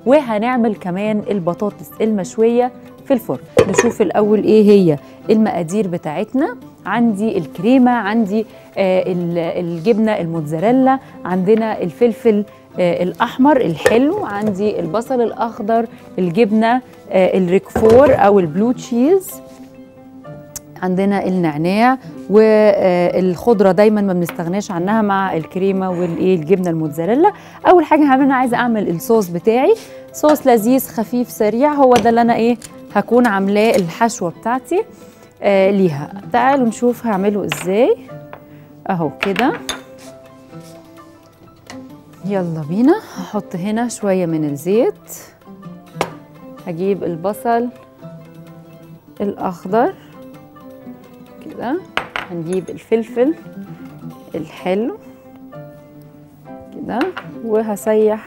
وهنعمل كمان البطاطس المشويه في الفرن نشوف الاول ايه هي المقادير بتاعتنا عندي الكريمه عندي آه الجبنه الموتزاريلا عندنا الفلفل آه الاحمر الحلو عندي البصل الاخضر الجبنه آه الريكفور او البلو تشيز عندنا النعناع والخضره دايما ما بنستغناش عنها مع الكريمه والايه الجبنه الموتزاريلا اول حاجه هعمل انا عايزه اعمل الصوص بتاعي صوص لذيذ خفيف سريع هو ده اللي انا ايه هكون عاملاه الحشوه بتاعتي آه ليها تعالوا نشوف هعمله ازاي اهو كده يلا بينا هحط هنا شويه من الزيت هجيب البصل الاخضر كده هنجيب الفلفل الحلو كده وهسيح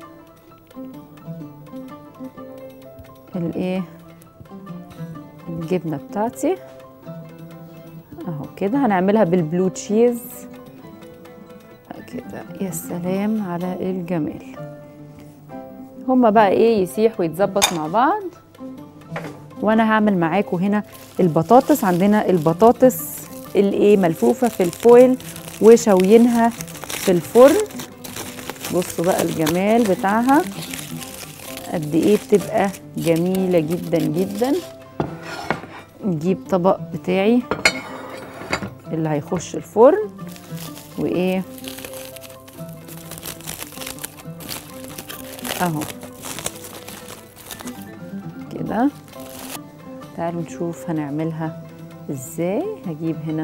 الايه الجبنه بتاعتي اهو كده هنعملها بالبلو تشيز كده يا سلام على الجمال هما بقى ايه يسيح ويتظبط مع بعض وانا هعمل معاكم هنا البطاطس عندنا البطاطس الايه ملفوفه في الفويل وشوينها في الفرن بصوا بقى الجمال بتاعها قد ايه بتبقى جميله جدا جدا نجيب طبق بتاعي اللي هيخش الفرن وايه اهو كده تعالوا نشوف هنعملها ازاي هجيب هنا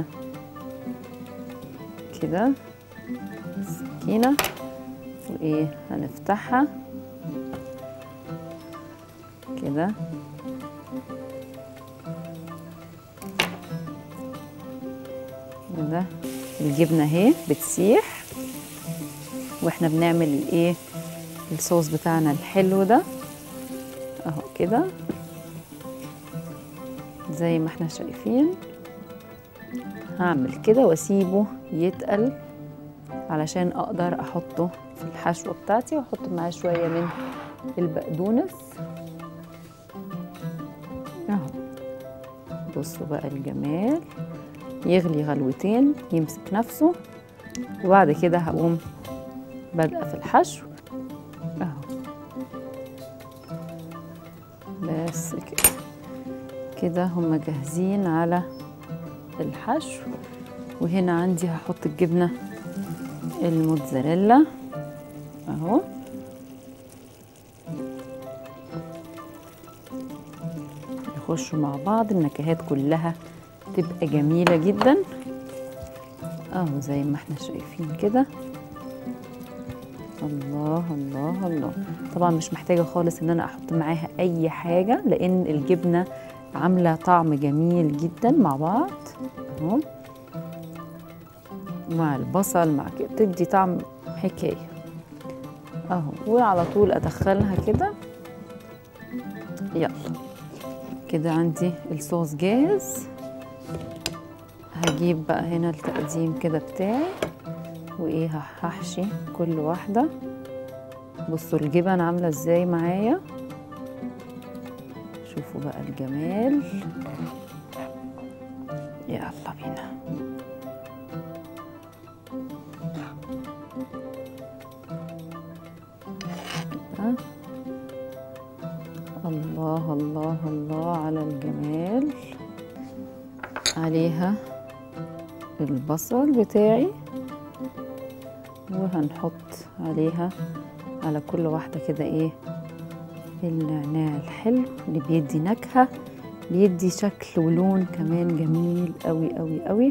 كده سكينة وايه هنفتحها كده كده الجبنة اهي بتسيح واحنا بنعمل الايه الصوص بتاعنا الحلو ده اهو كده زي ما احنا شايفين هعمل كده واسيبه يتقل علشان اقدر احطه في الحشوه بتاعتي واحط معاه شويه من البقدونس اهو بصوا بقى الجمال يغلي غلوتين يمسك نفسه وبعد كده هقوم بادئه في الحشو اهو بس كده كده هما جاهزين على الحشو وهنا عندي هحط الجبنة الموتزاريلا اهو يخشوا مع بعض النكهات كلها تبقى جميلة جدا اهو زي ما احنا شايفين كده الله الله الله طبعا مش محتاجة خالص ان انا احط معاها اي حاجة لان الجبنة عامله طعم جميل جدا مع بعض اهو مع البصل مع كده تدي طعم حكايه اهو وعلى طول ادخلها كده يلا كده عندي الصوص جاهز هجيب بقى هنا التقديم كده بتاعي وايه هحشي كل واحده بصوا الجبن عامله ازاي معايا شوفوا بقى الجمال يلا بينا الله الله الله على الجمال عليها البصل بتاعي وهنحط عليها على كل واحدة كده ايه النعناع الحلو اللي بيدي نكهة بيدي شكل ولون كمان جميل قوي قوي قوي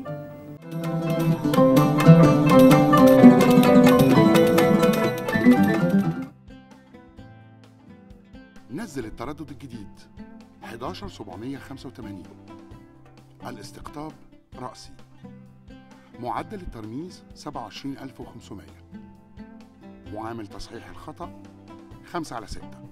نزل التردد الجديد 11785 الاستقطاب رأسي معدل الترميز 27500 معامل تصحيح الخطأ 5 على 6